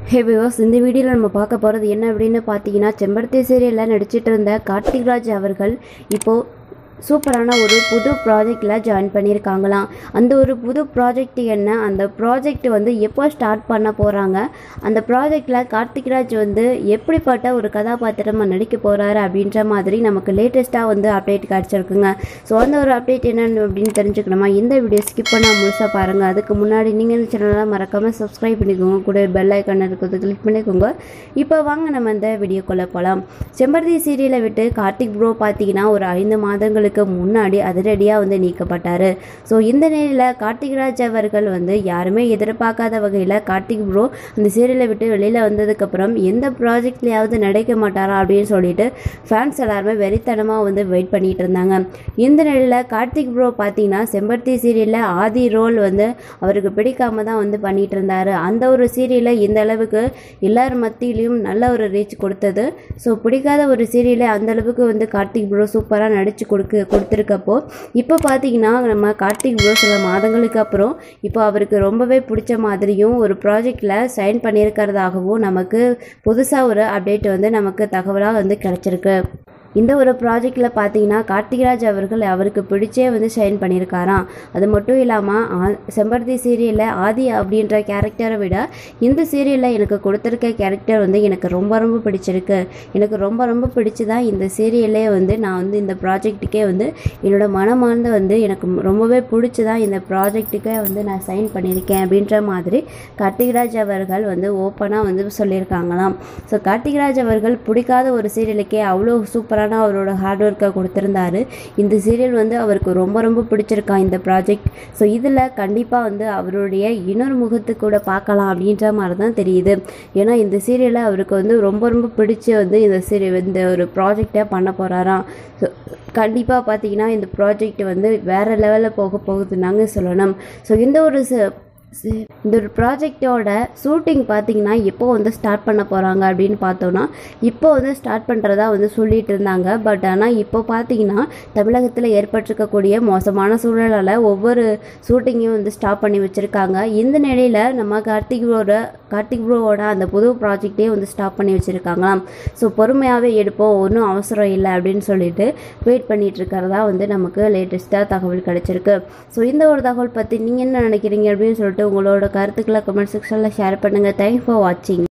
ஹே விவாஸ் இந்த வீடியோவில் நம்ம பார்க்க போகிறது என்ன அப்படின்னு பார்த்தீங்கன்னா செம்பருத்தி சீரியலில் நடிச்சிட்டு இருந்த கார்த்திக் ராஜ் அவர்கள் இப்போது சூப்பரான ஒரு புது ப்ராஜெக்டில் ஜாயின் பண்ணியிருக்காங்களாம் அந்த ஒரு புது ப்ராஜெக்ட் என்ன அந்த ப்ராஜெக்ட் வந்து எப்போ ஸ்டார்ட் பண்ண போகிறாங்க அந்த ப்ராஜெக்டில் கார்த்திக் ராஜ் வந்து எப்படிப்பட்ட ஒரு கதாபாத்திரமாக நடிக்க போகிறாரு அப்படின்ற மாதிரி நமக்கு லேட்டஸ்ட்டாக வந்து அப்டேட் கிடச்சிருக்குங்க ஸோ அந்த ஒரு அப்டேட் என்னன்னு அப்படின்னு தெரிஞ்சுக்கணுமா இந்த வீடியோ ஸ்கிப் பண்ணால் முழுசாக பாருங்கள் அதுக்கு முன்னாடி நீங்கள் இந்த சேனலை மறக்காமல் சப்ஸ்கிரைப் பண்ணிக்கோங்க கூட பெல் ஐக்கான் இருக்கிறது கிளிக் பண்ணிக்கோங்க இப்போ வாங்க நம்ம இந்த வீடியோக்குள்ளே போகலாம் செம்பருத்தி சீரியலை விட்டு கார்த்திக் ப்ரோ பார்த்தீங்கன்னா ஒரு ஐந்து மாதங்களுக்கு முன்னாடி அதிரடியாக வந்து நீக்கப்பட்டார் ஸோ இந்த நிலையில் கார்த்திக் ராஜ் அவர்கள் வந்து யாருமே எதிர்பார்க்காத வகையில் கார்த்திக் ப்ரோ அந்த சீரியலை விட்டு வெளியில் வந்ததுக்கப்புறம் எந்த ப்ராஜெக்ட்லையாவது நடிக்க மாட்டாரா அப்படின்னு சொல்லிட்டு ஃபேன்ஸ் எல்லாருமே வெறித்தனமாக வந்து வெயிட் பண்ணிட்டு இருந்தாங்க இந்த நிலையில் கார்த்திக் ப்ரோ பார்த்தீங்கன்னா செம்பருத்தி சீரியலில் ஆதி ரோல் வந்து அவருக்கு பிடிக்காம தான் வந்து பண்ணிட்டு இருந்தாரு அந்த ஒரு சீரியலை இந்த அளவுக்கு எல்லார் மத்தியிலையும் நல்ல ஒரு ரீச் கொடுத்தது ஸோ பிடிக்காத ஒரு சீரியலை அந்த அளவுக்கு வந்து கார்த்திக் ப்ரோ சூப்பராக நடிச்சு கொடுக்க கொடுத்துருக்கப்போ இப்போ பார்த்தீங்கன்னா நம்ம கார்த்திக் ப்ரோ சில மாதங்களுக்கு அப்புறம் இப்போ அவருக்கு ரொம்பவே பிடிச்ச மாதிரியும் ஒரு ப்ராஜெக்டில் சைன் பண்ணியிருக்கிறதாகவும் நமக்கு புதுசாக ஒரு அப்டேட் வந்து நமக்கு தகவலாக வந்து கிடச்சிருக்கு இந்த ஒரு ப்ராஜெக்டில் பார்த்தீங்கன்னா கார்த்திகராஜ் அவர்கள் அவருக்கு பிடிச்சே வந்து ஷைன் பண்ணியிருக்காராம் அது மட்டும் இல்லாமல் செம்பருத்தி சீரியலில் ஆதி அப்படின்ற கேரக்டரை விட இந்த சீரியலில் எனக்கு கொடுத்துருக்க கேரக்டர் வந்து எனக்கு ரொம்ப ரொம்ப பிடிச்சிருக்கு எனக்கு ரொம்ப ரொம்ப பிடிச்சி தான் இந்த சீரியலே வந்து நான் வந்து இந்த ப்ராஜெக்ட்டுக்கே வந்து என்னோட மனமார்ந்து வந்து எனக்கு ரொம்பவே பிடிச்சி தான் இந்த ப்ராஜெக்ட்டுக்கே வந்து நான் சைன் பண்ணியிருக்கேன் அப்படின்ற மாதிரி கார்த்திகராஜ் அவர்கள் வந்து ஓப்பனாக வந்து சொல்லியிருக்காங்களாம் ஸோ கார்த்திகராஜ் அவர்கள் பிடிக்காத ஒரு சீரியலுக்கே அவ்வளோ சூப்பராக சூப்பரான அவரோட ஹார்ட் ஒர்க்கை கொடுத்துருந்தாரு இந்த சீரியல் வந்து அவருக்கு ரொம்ப ரொம்ப பிடிச்சிருக்கான் இந்த ப்ராஜெக்ட் ஸோ இதில் கண்டிப்பாக வந்து அவருடைய இன்னொரு முகத்து கூட பார்க்கலாம் அப்படின்ற மாதிரி தான் தெரியுது ஏன்னா இந்த சீரியலை அவருக்கு வந்து ரொம்ப ரொம்ப பிடிச்சி வந்து இந்த சீரியல் இந்த ஒரு ப்ராஜெக்டை பண்ண போகிறாராம் ஸோ கண்டிப்பாக பார்த்தீங்கன்னா இந்த ப்ராஜெக்ட் வந்து வேறு லெவலில் போக போகுதுன்னாங்க சொல்லணும் ஸோ இந்த ஒரு இந்த ஒரு ப்ராஜெக்டோட ஷூட்டிங் பார்த்தீங்கன்னா எப்போ வந்து ஸ்டார்ட் பண்ண போகிறாங்க அப்படின்னு பார்த்தோன்னா இப்போ வந்து ஸ்டார்ட் பண்ணுறதா வந்து சொல்லிட்டு இருந்தாங்க பட் ஆனால் இப்போ பார்த்தீங்கன்னா தமிழகத்தில் ஏற்பட்டிருக்கக்கூடிய மோசமான சூழலால் ஒவ்வொரு ஷூட்டிங்கையும் வந்து ஸ்டாப் பண்ணி வச்சுருக்காங்க இந்த நிலையில் நம்ம கார்த்திக் ப்ரோட கார்த்திக் ப்ரோவோட அந்த புது ப்ராஜெக்டே வந்து ஸ்டாப் பண்ணி வச்சுருக்காங்களாம் ஸோ பொறுமையாகவே எடுப்போம் ஒன்றும் அவசரம் இல்லை அப்படின்னு சொல்லிட்டு வெயிட் பண்ணிட்டு இருக்கிறதா வந்து நமக்கு லேட்டஸ்ட்டாக தகவல் கிடச்சிருக்கு ஸோ இந்த ஒரு தகவல் பற்றி நீங்கள் என்ன நினைக்கிறீங்க அப்படின்னு சொல்லிட்டு உங்களோட கருத்துக்களை கமெண்ட் செக்ஷனில் ஷேர் பண்ணுங்கள் தேங்க்ஸ் ஃபார் வாட்சிங்